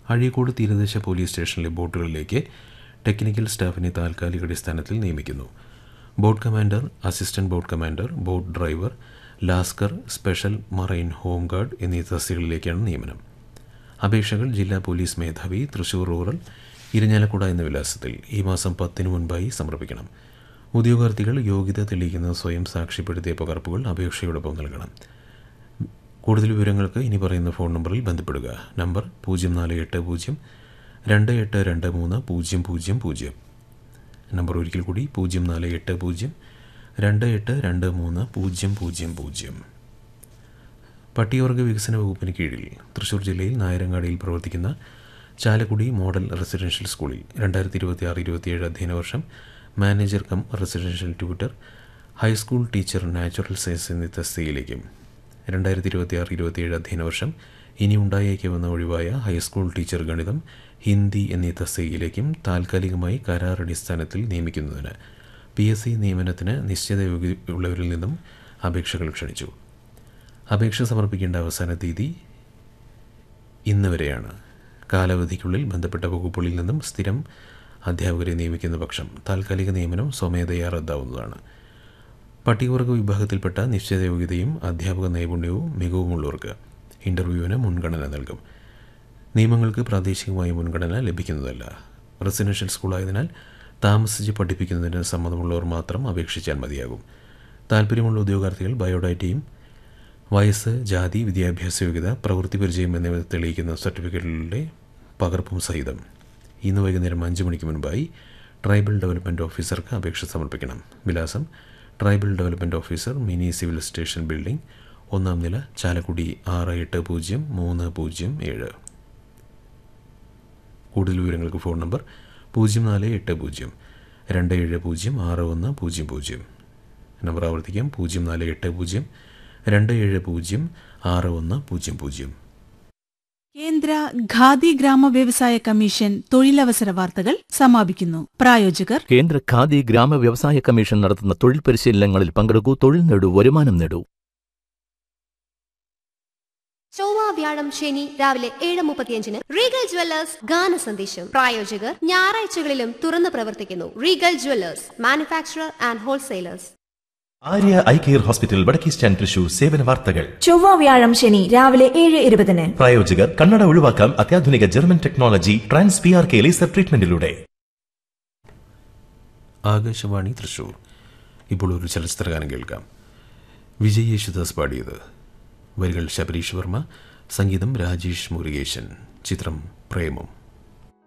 അഴീക്കോട് തീരദേശ പോലീസ് സ്റ്റേഷനിലെ ബോട്ടുകളിലേക്ക് ടെക്നിക്കൽ സ്റ്റാഫിനെ താൽക്കാലിക അടിസ്ഥാനത്തിൽ നിയമിക്കുന്നു boat commander assistant boat commander boat driver lascar special marine home guard എന്നീ തസ്തികകളിലേക്കാണ് നിയമനം അപേക്ഷകൾ ജില്ലാ പോലീസ് മേധാവി തൃശൂർ റൂറൽ ഇരിഞ്ഞാലക്കുട എന്ന വിലാസത്തിൽ ഈ മാസം പത്തിന് മുൻപായി സമർപ്പിക്കണം ഉദ്യോഗാർത്ഥികൾ യോഗ്യത തെളിയിക്കുന്ന സ്വയം സാക്ഷ്യപ്പെടുത്തിയ പകർപ്പുകൾ അപേക്ഷയോടൊപ്പം നൽകണം കൂടുതൽ വിവരങ്ങൾക്ക് ഇനി പറയുന്ന ഫോൺ നമ്പറിൽ ബന്ധപ്പെടുക നമ്പർ പൂജ്യം നാല് എട്ട് പൂജ്യം രണ്ട് എട്ട് രണ്ട് മൂന്ന് പൂജ്യം പൂജ്യം പൂജ്യം നമ്പർ ഒരിക്കൽ കൂടി പൂജ്യം നാല് എട്ട് പൂജ്യം രണ്ട് എട്ട് രണ്ട് മൂന്ന് പൂജ്യം പൂജ്യം പൂജ്യം പട്ടികവർഗ വികസന വകുപ്പിന് കീഴിൽ തൃശൂർ ജില്ലയിൽ നായരങ്ങാടിയിൽ പ്രവർത്തിക്കുന്ന ചാലക്കുടി മോഡൽ റെസിഡൻഷ്യൽ സ്കൂളിൽ രണ്ടായിരത്തി ഇരുപത്തി ആറ് ഇരുപത്തിയേഴ് അധ്യയന വർഷം manager cum residential tutor high school teacher natural science എന്നീ തസ്തികയിലേക്കും രണ്ടായിരത്തി ഇരുപത്തി ആറ് ഇരുപത്തിയേഴ് അധ്യയന വർഷം ഇനി ഉണ്ടായേക്കാവുന്ന ഒഴിവായ ഹൈസ്കൂൾ ടീച്ചർ ഗണിതം ഹിന്ദി എന്നീ തസ്തികയിലേക്കും താൽക്കാലികമായി കരാർ അടിസ്ഥാനത്തിൽ നിയമിക്കുന്നതിന് പി എസ് സി നിയമനത്തിന് നിശ്ചിത യോഗ്യതയുള്ളവരിൽ നിന്നും അപേക്ഷകൾ ക്ഷണിച്ചു അപേക്ഷ സമർപ്പിക്കേണ്ട അവസാന തീയതി ഇന്ന് വരെയാണ് കാലാവധിക്കുള്ളിൽ ബന്ധപ്പെട്ട വകുപ്പുകളിൽ നിന്നും സ്ഥിരം അധ്യാപകരെ നിയമിക്കുന്ന പക്ഷം താൽക്കാലിക നിയമനം സ്വമേധയാ റദ്ദാവുന്നതാണ് പട്ടികവർഗ വിഭാഗത്തിൽപ്പെട്ട നിശ്ചിത യോഗ്യതയും അധ്യാപക നൈപുണ്യവും മികവുമുള്ളവർക്ക് ഇൻ്റർവ്യൂവിന് മുൻഗണന നൽകും നിയമങ്ങൾക്ക് പ്രാദേശികമായ മുൻഗണന ലഭിക്കുന്നതല്ല റെസിഡൻഷ്യൽ സ്കൂളായതിനാൽ താമസിച്ച് പഠിപ്പിക്കുന്നതിന് സമ്മതമുള്ളവർ മാത്രം അപേക്ഷിച്ചാൽ മതിയാകും താല്പര്യമുള്ള ഉദ്യോഗാർത്ഥികൾ ബയോഡാറ്റയും വയസ്സ് ജാതി വിദ്യാഭ്യാസ യോഗ്യത പ്രവൃത്തി പരിചയം എന്നിവ തെളിയിക്കുന്ന സർട്ടിഫിക്കറ്റുകളുടെ പകർപ്പും സഹിതം ഇന്ന് വൈകുന്നേരം അഞ്ച് മണിക്ക് മുൻപായി ട്രൈബൽ ഡെവലപ്മെൻറ്റ് ഓഫീസർക്ക് അപേക്ഷ സമർപ്പിക്കണം വിലാസം tribal development officer mini civil station building ഒന്നാം നില ചാലക്കുടി ആറ് എട്ട് പൂജ്യം മൂന്ന് പൂജ്യം ഏഴ് കൂടുതൽ വിവരങ്ങൾക്ക് ഫോൺ നമ്പർ പൂജ്യം നാല് എട്ട് പൂജ്യം രണ്ട് ഏഴ് പൂജ്യം ആറ് ഒന്ന് പൂജ്യം പൂജ്യം നമ്പർ ആവർത്തിക്കാം പൂജ്യം നാല് എട്ട് പൂജ്യം രണ്ട് ഏഴ് പൂജ്യം ആറ് ഒന്ന് പൂജ്യം പൂജ്യം കേന്ദ്ര ഖാദി ഗ്രാമ വ്യവസായ കമ്മീഷൻ തൊഴിലവസര വാർത്തകൾ സമാപിക്കുന്നു പ്രായോജകർ കേന്ദ്ര ഖാദി ഗ്രാമ വ്യവസായ കമ്മീഷൻ നടത്തുന്ന തൊഴിൽ പരിശീലനങ്ങളിൽ പങ്കെടുക്കൂ തൊഴിൽ നേടൂ വരുമാനം നേടൂ ചൊവ്വ വ്യാഴം ശനി രാവിലെ ഏഴ് മുപ്പത്തിയഞ്ചിന് റീഗൽ ജ്വല്ലേഴ്സ് ഗാന സന്ദേശം പ്രായോജകർ ഞായറാഴ്ചകളിലും തുറന്നു പ്രവർത്തിക്കുന്നു Regal jewellers manufacturer and wholesalers Arya eye care hospital വടക്കേ സ്റ്റാൻഡ് തൃശൂർ സേവന വാർത്തകൾ ചൊവ്വ വ്യാഴം ശനി രാവിലെ ഏഴ് ഇരുപതിന് പ്രായോജകർ കണ്ണട ഒഴിവാക്കാം അത്യാധുനിക German technology trans P R K laser ട്രീറ്റ്മെന്റിലൂടെ ആകാശവാണി തൃശൂർ ഇപ്പോൾ ഒരു ചലച്ചിത്രഗാനം കേൾക്കാം വിജയ് യേശുദാസ് പാടിയത് വരികൾ ശബരീഷ് വർമ്മ സംഗീതം രാജേഷ് മുരുകേശൻ ചിത്രം പ്രേമം